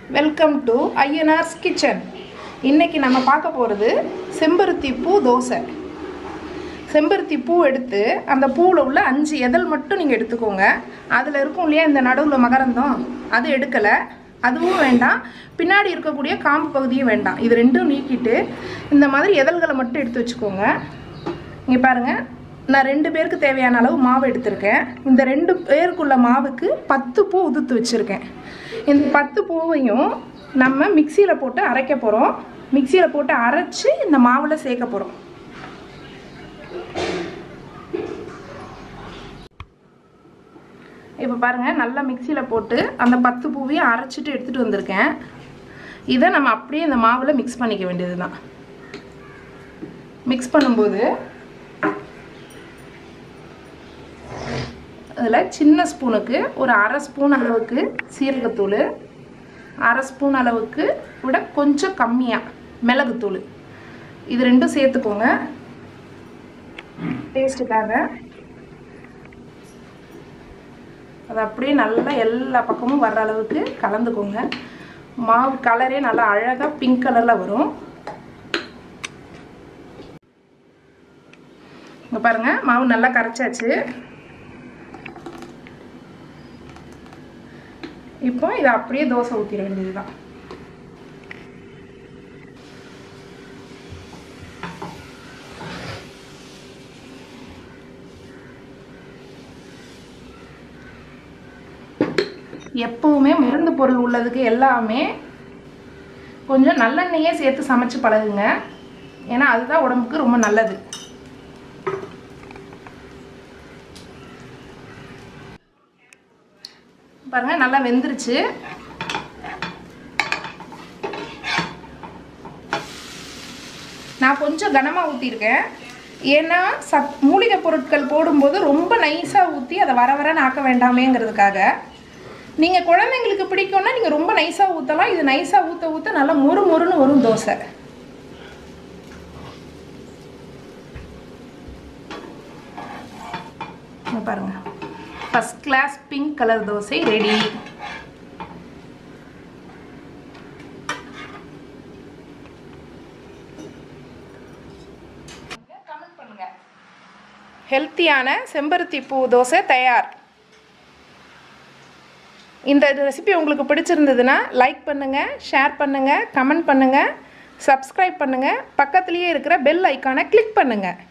welcome to ஐஎன்ஆர்ஸ் kitchen இன்னைக்கு நம்ம பார்க்க போகிறது செம்பருத்தி பூ தோசை செம்பருத்தி பூ எடுத்து அந்த பூவில் உள்ள அஞ்சு எதழ் மட்டும் நீங்கள் எடுத்துக்கோங்க அதில் இருக்கும் இல்லையா இந்த நடுவில் மகரந்தம் அது எடுக்கலை அதுவும் வேண்டாம் பின்னாடி இருக்கக்கூடிய காம்பு பகுதியும் வேண்டாம் இது ரெண்டும் நீக்கிட்டு இந்த மாதிரி எதழ்களை மட்டும் எடுத்து வச்சுக்கோங்க இங்கே பாருங்கள் நான் ரெண்டு பேருக்கு தேவையான அளவு மாவு எடுத்திருக்கேன் இந்த ரெண்டு பேருக்குள்ள மாவுக்கு பத்து பூ உதுத்து வச்சுருக்கேன் இந்த பத்து பூவையும் நம்ம மிக்சியில் போட்டு அரைக்க போகிறோம் மிக்சியில் போட்டு அரைச்சி இந்த மாவில் சேர்க்க போகிறோம் இப்போ பாருங்கள் நல்லா மிக்சியில் போட்டு அந்த பத்து பூவையும் அரைச்சிட்டு எடுத்துகிட்டு வந்திருக்கேன் இதை நம்ம அப்படியே இந்த மாவில் மிக்ஸ் பண்ணிக்க வேண்டியது தான் மிக்ஸ் பண்ணும்போது அதில் சின்ன ஸ்பூனுக்கு ஒரு அரை ஸ்பூன் அளவுக்கு சீரகத்தூள் அரை ஸ்பூன் அளவுக்கு விட கொஞ்சம் கம்மியாக மிளகுத்தூள் இது ரெண்டும் சேர்த்துக்கோங்க டேஸ்ட்டுக்காக அது அப்படியே நல்லா எல்லா பக்கமும் வர்ற அளவுக்கு கலந்துக்கோங்க மாவு கலரே நல்லா அழகாக பிங்க் கலரில் வரும் இங்கே பாருங்கள் மாவு நல்லா கரைச்சாச்சு இப்போ இதை அப்படியே தோசை ஊற்றிட வேண்டியது தான் எப்பவுமே மருந்து பொருள் உள்ளதுக்கு எல்லாமே கொஞ்சம் நல்லெண்ணெயே சேர்த்து சமைச்சு பழகுங்க ஏன்னா அதுதான் உடம்புக்கு ரொம்ப நல்லது பாருங்க நல்லா வெந்துருச்சு நான் கொஞ்சம் கனமாக ஊற்றிருக்கேன் ஏன்னா சத் மூலிகை பொருட்கள் போடும்போது ரொம்ப நைஸாக ஊற்றி அதை வர வரன்னு ஆக்க வேண்டாமேங்கிறதுக்காக நீங்கள் குழந்தைங்களுக்கு பிடிக்கும்னா நீங்கள் ரொம்ப நைஸாக ஊற்றலாம் இது நைஸாக ஊற்ற ஊற்ற நல்லா மொறு மொறுன்னு வரும் தோசை இங்க பாருங்க first class pink colour dosa ready ஹெல்த்தியான செம்பருத்தி பூ தோசை தயார் இந்த ரெசிபி உங்களுக்கு பிடிச்சிருந்ததுன்னா லைக் பண்ணுங்கள் ஷேர் பண்ணுங்கள் கமெண்ட் பண்ணுங்கள் சப்ஸ்கிரைப் பண்ணுங்கள் பக்கத்துலேயே இருக்கிற பெல் ஐக்கானை கிளிக் பண்ணுங்கள்